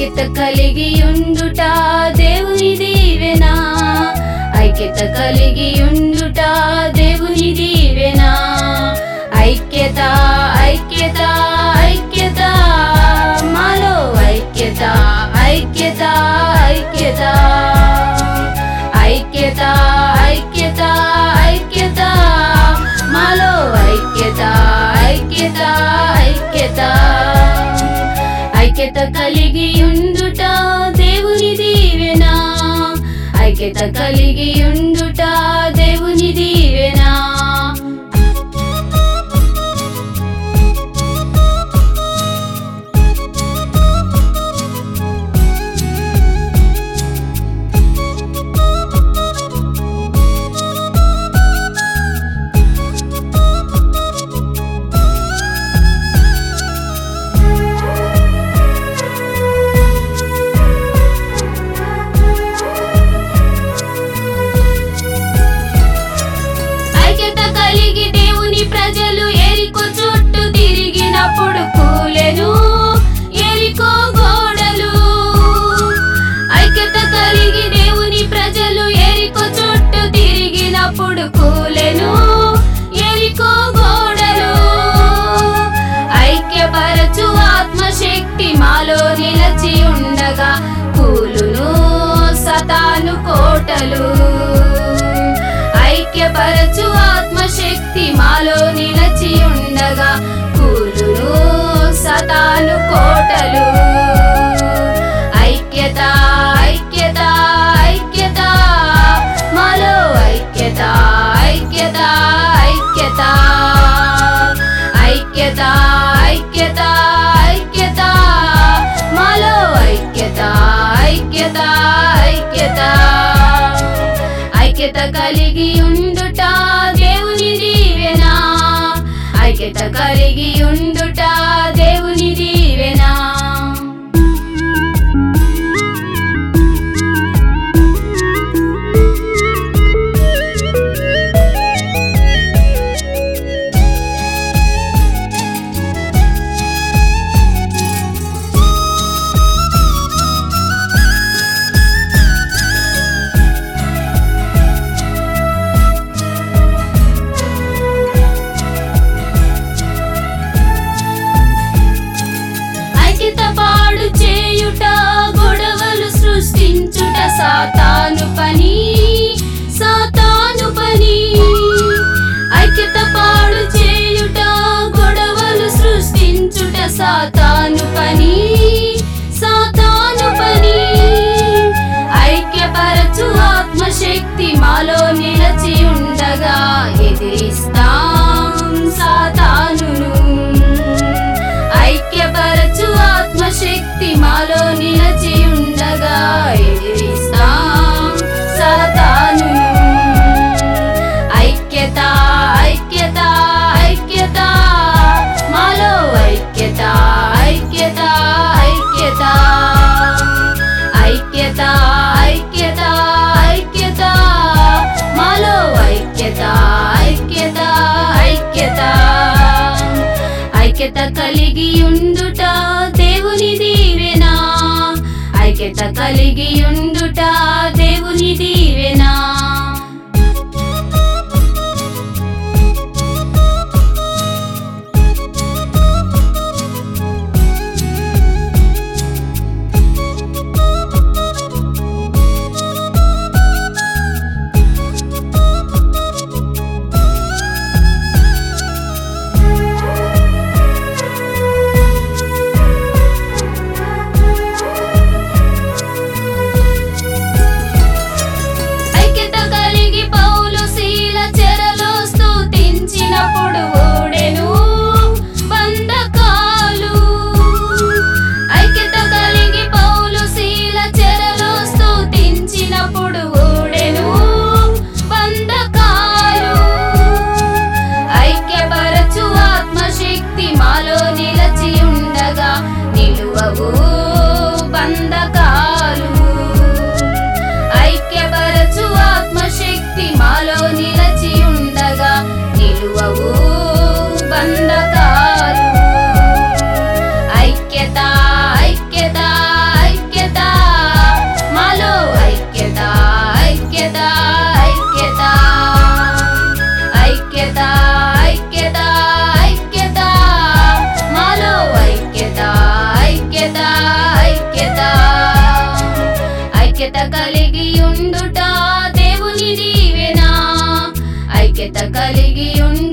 ఐక్యత కలిగి ఉండుట దేవుని దీవెనా ఐక్యత కలిగి ఉండుట దేవుని దీవెనా ఐక్యత ఐక్యత ఐక్యత మాలో ఐక్యత ఐక్యత ఐక్యత ఐక్యత ఐక్యత ఐక్యత మాలో ఐక్యత ఐక్యత ఐక్యత ఐక్యత కలిగి ఉండుట దేవుని దీవెనా ఐక్యత కలిగి ఉండుట దేవుని దీవెనా ఐక్యత కలిగి దేవుని ప్రజలు ఎరికో చుట్టూ తిరిగినప్పుడు కూలెను ఎరికో గోడలు ఐక్యత కలిగి దేవుని ప్రజలు ఎరికో చుట్టూ తిరిగినప్పుడు కూలెను ఎరికో గోడలు ఐక్యపరచు ఆత్మశక్తి మాలో నిలచి ఉండగా కూలును సతాను కోటలు ఐక్యపరచు ఆత్మశక్తి మాలో నిలచి ఉండగా కూలును సతాను కోటలు ఐక్యత ఐక్యత ఐక్యత మాలో ఐక్యత ఐక్యత ఐక్యత ఐక్యత ఐక్యత ఐక్యత మాలో ఐక్యత ఐక్యత ఐక్యత ఐక్యత కలిగి ఉండుట దేవుని దీవెనా ఐక్యత కలిగి ఉండుట దేవుని దీవెనా ఐక్యత పాడు చేయుట గొడవలు సృష్టించుట సాతాను పని సాతాను పని ఐక్యత పాడు చేయుట గొడవలు సృష్టించుట సాతాను పని సాతాను పని ఐక్యపరచు ఆత్మశక్తి మాలో నిలచి ఉండగా ఎదిరిస్తాం సాతానును ఐక్యపరచు ఆత్మశక్తి మాలో నిలచి ఉండగా ఎదిరిస్తాం సాతానును ఐక్యత ఐక్యత ఐక్యత మాలో ఐక్యత ఐక్యత ఐక్యత ఐక్యత ఐక్యత ఐక్యత మాలో ఐక్యత ఐక్యత ఐక్యత ఐక్యత కలిగి ఉండుట దేవుని దీవెనా ఐక్యత కలిగి ఉండుట దేవుని దీవెనా ఐక్యత కలిగి పౌలు శీల చెరలో స్తుతించినప్పుడు ఓడెను బంధకాలు ఐక్యత కలిగి పౌలు శీల చెరలో స్తుతించినప్పుడు ఓడెను బంధకాలు ఐక్యపరచు ఆత్మశక్తి మాలో నిలచి ఉండగా నిలువవు బంధకాలు ఐక్యపరచు ఆత్మశక్తి మాలో నిలచి ఉండగా నిలువవు బంధకాలు ఐక్యత ఐక్యత కలిగి ఉండ